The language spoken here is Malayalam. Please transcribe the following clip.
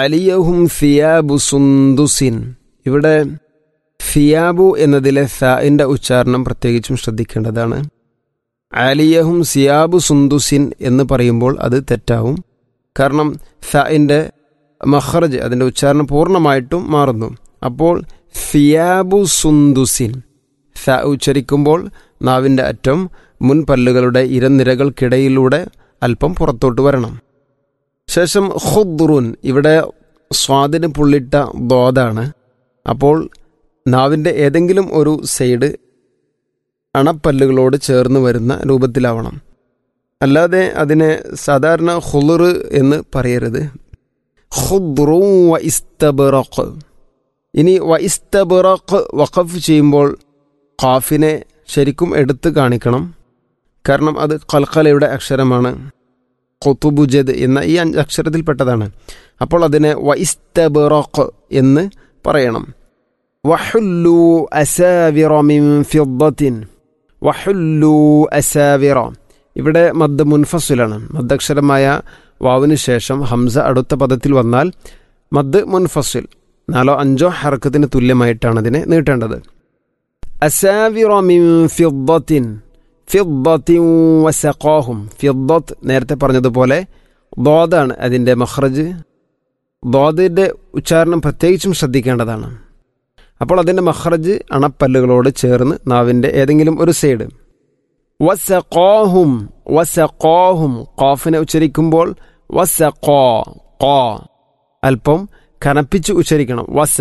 അലിയഹും ഫിയാബു സുന്ദുസിൻ ഇവിടെ ഫിയാബു എന്നതിലെ ഫിന്റെ ഉച്ചാരണം പ്രത്യേകിച്ചും ശ്രദ്ധിക്കേണ്ടതാണ് ആലിയഹും സിയാബു സുന്ദുസിൻ എന്ന് പറയുമ്പോൾ അത് തെറ്റാവും കാരണം ഫിന്റെ മഹ്റജ് അതിൻ്റെ ഉച്ചാരണം പൂർണ്ണമായിട്ടും മാറുന്നു അപ്പോൾ ഫിയാബു സുന്ദുസിൻ ഫ ഉച്ചരിക്കുമ്പോൾ നാവിൻ്റെ അറ്റം മുൻപല്ലുകളുടെ ഇരനിരകൾക്കിടയിലൂടെ അല്പം പുറത്തോട്ട് വരണം ശേഷം ഖുദ്റുൻ ഇവിടെ സ്വാദിന് പുള്ളിട്ട ദോതാണ് അപ്പോൾ നാവിൻ്റെ ഏതെങ്കിലും ഒരു സൈഡ് അണപ്പല്ലുകളോട് ചേർന്ന് വരുന്ന രൂപത്തിലാവണം അല്ലാതെ അതിനെ സാധാരണ ഹുളുർ എന്ന് പറയരുത് ഖുദ്റു വ ഇസ്തബറഖ് ഇനി വ ഇസ്തബറഖ് വഖഫ് ചെയ്യുമ്പോൾ ഖാഫിനെ ശരിക്കും എടുത്ത് കാണിക്കണം കാരണം അത് കൽക്കലയുടെ അക്ഷരമാണ് കൊത്തുബുജദ് എന്ന ഈ അഞ്ച് അക്ഷരത്തിൽപ്പെട്ടതാണ് അപ്പോൾ അതിനെ വൈസ്തബറഖ് എന്ന് പറയണം വഹുല്ലു അസാവിറ മിൻ ഫിദ്ദത്തിൻ വഹുല്ലു അസാവിറ ഇവിടെ മദ് മുൻഫസുലാണ് മദ്ദക്ഷരമായ വാവിന് ശേഷം ഹംസ അടുത്ത പദത്തിൽ വന്നാൽ മദ് മുൻഫസുൽ നാലോ അഞ്ചോ ഹർക്കത്തിന് തുല്യമായിട്ടാണ് അതിനെ നീട്ടേണ്ടത് അസാവിറ മിൻ ഫിദ്ദത്തിൻ ഫിദ്ദത്തിൻ വസഖാഹും ഫിദ്ദത്ത് നേരത്തെ പറഞ്ഞതുപോലെ ദോദാണ് അതിൻ്റെ മഹ്റജ് ദോദിൻ്റെ ഉച്ചാരണം പ്രത്യേകിച്ചും ശ്രദ്ധിക്കേണ്ടതാണ് അപ്പോൾ അതിൻ്റെ മഹ്റജ് അണപ്പല്ലുകളോട് ചേർന്ന് നാവിൻ്റെ ഏതെങ്കിലും ഒരു സൈഡ് വസഖാഹും വസഖാഹും ഖാഫിനെ ഉച്ചരിക്കുമ്പോൾ വസഖാ ഖാ അല്പം കനപ്പിച്ച് ഉച്ചരിക്കണം വസ